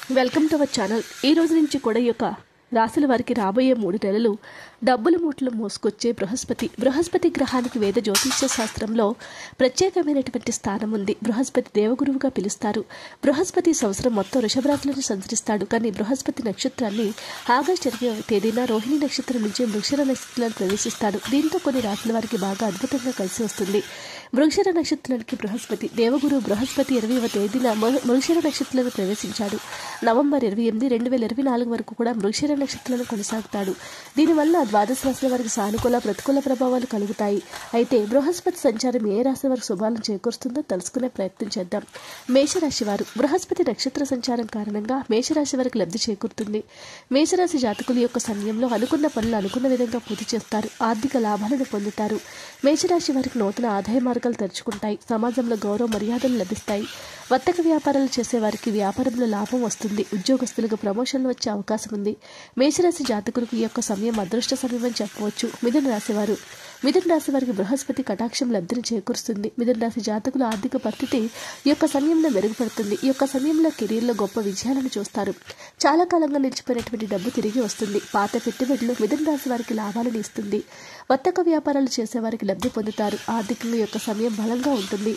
welcome to our channel ఈ రోజు నుంచి కూడా ఈ యొక్క రాశుల వారికి రాబోయే మూడు నెలలు డబ్బుల మూటలు మోసుకొచ్చే బృహస్పతి బృహస్పతి గ్రహానికి వేద జ్యోతిష్య శాస్త్రంలో ప్రత్యేకమైనటువంటి స్థానం ఉంది బృహస్పతి దేవగురువుగా పిలుస్తారు బృహస్పతి ఈ సంవత్సరం మొత్తం వృషభ రాశులను సంచరిస్తాడు కానీ బృహస్పతి నక్షత్రాన్ని ఆగస్టు ఇరవై తేదీన రోహిణి నక్షత్రం నుంచి వృక్షర నక్షత్రాన్ని ప్రవేశిస్తాడు దీంతో కొన్ని రాశుల వారికి బాగా అద్భుతంగా కలిసి వస్తుంది వృక్షర నక్షత్రానికి బృహస్పతి దేవగురు బృహస్పతి ఇరవైవ తేదీన మ- మృగశిర నక్షత్రంలో ప్రవేశించాడు నవంబర్ ఇరవై ఎనిమిది రెండు వేల ఇరవై నాలుగు వరకు కూడా మృగశిర నక్షత్రంలో కొనసాగుతాడు దీనివల్ల ద్వాదశ రాశుల వారికి సానుకూల ప్రతికూల ప్రభావాలు కలుగుతాయి అయితే బృహస్పతి సంచారం ఏ రాశి వారికి శుభాలను చేకూరుస్తుందో తెలుసుకునే ప్రయత్నం చేద్దాం మేషరాశి వారు బృహస్పతి నక్షత్ర సంచారం కారణంగా మేషరాశి వారికి లబ్ధి చేకూరుతుంది మేషరాశి జాతకుల యొక్క సమయంలో అనుకున్న పనులు అనుకున్న విధంగా పూర్తి చేస్తారు ఆర్థిక లాభాలను పొందుతారు మేషరాశి వారికి నూతన ఆదాయ మార్గాలు తెరుచుకుంటాయి సమాజంలో గౌరవ మర్యాదలు లభిస్తాయి వర్తక వ్యాపారాలు చేసే వారికి వ్యాపారంలో లాభం వస్తుంది ఉద్యోగస్తులకు ప్రమోషన్లు వచ్చే అవకాశం ఉంది మేషరాశి జాతకులకు ఈ యొక్క సమయం అదృష్ట సమయం అని చెప్పవచ్చు మిథున రాశి వారు మిథున రాశి వారికి బృహస్పతి కటాక్షం లబ్ధిని చేకూరుస్తుంది మిథున రాశి జాతకుల ఆర్థిక పరిస్థితి ఈ యొక్క సమయంలో మెరుగుపడుతుంది ఈ యొక్క సమయంలో కెరీర్లో గొప్ప విజయాలను చూస్తారు చాలా కాలంగా నిలిచిపోయినటువంటి డబ్బు తిరిగి వస్తుంది పాత పెట్టుబడులు మిథున రాశి వారికి లాభాలను ఇస్తుంది వర్తక వ్యాపారాలు చేసే వారికి లబ్ధి పొందుతారు ఆర్థికంగా ఈ యొక్క సమయం బలంగా ఉంటుంది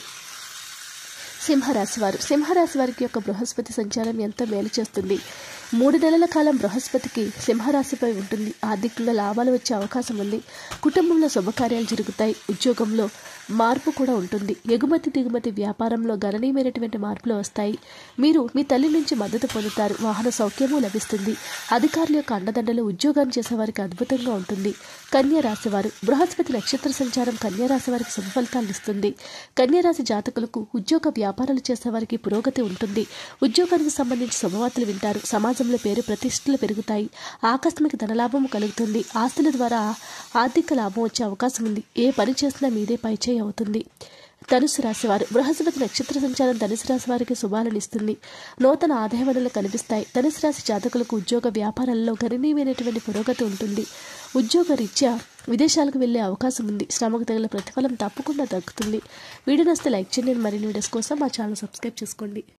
సింహరాశి వారు సింహరాశి వారికి యొక్క బృహస్పతి సంచారం ఎంతో మేలు చేస్తుంది మూడు నెలల కాలం బృహస్పతికి సింహరాశిపై ఉంటుంది ఆర్థికంగా లాభాలు వచ్చే అవకాశం ఉంది కుటుంబంలో శుభకార్యాలు జరుగుతాయి ఉద్యోగంలో మార్పు కూడా ఉంటుంది ఎగుమతి దిగుమతి వ్యాపారంలో గణనీయమైనటువంటి మార్పులు వస్తాయి మీరు మీ తల్లి నుంచి మద్దతు పొందుతారు వాహన సౌఖ్యము లభిస్తుంది అధికారుల యొక్క అండదండలు ఉద్యోగం చేసేవారికి అద్భుతంగా ఉంటుంది కన్యా రాశి వారు బృహస్పతి నక్షత్ర సంచారం కన్యా రాశి వారికి శుభ ఫలితాలు ఇస్తుంది కన్యా రాశి జాతకులకు ఉద్యోగ వ్యాపారాలు చేసేవారికి పురోగతి ఉంటుంది ఉద్యోగానికి సంబంధించి శుభవార్తలు వింటారు సమాజంలో పేరు ప్రతిష్టలు పెరుగుతాయి ఆకస్మిక ధనలాభం కలుగుతుంది ఆస్తుల ద్వారా ఆర్థిక లాభం వచ్చే అవకాశం ఉంది ఏ పని చేసినా మీదే పైచేయి అవుతుంది ధనుసు రాశి వారు బృహస్పతి నక్షత్ర సంచారం ధనుసు రాశి వారికి శుభాలను ఇస్తుంది నూతన ఆదాయ వనరులు కనిపిస్తాయి ధనుసు రాశి జాతకులకు ఉద్యోగ వ్యాపారాల్లో గణనీయమైనటువంటి పురోగతి ఉంటుంది ఉద్యోగ రీత్యా విదేశాలకు వెళ్లే అవకాశం ఉంది శ్రమకు తగిన ప్రతిఫలం తప్పకుండా దక్కుతుంది వీడియో నస్తే లైక్ చేయండి మరిన్ని వీడియోస్ కోసం మా ఛానల్ సబ్స్క్రైబ్ చేసుకోండి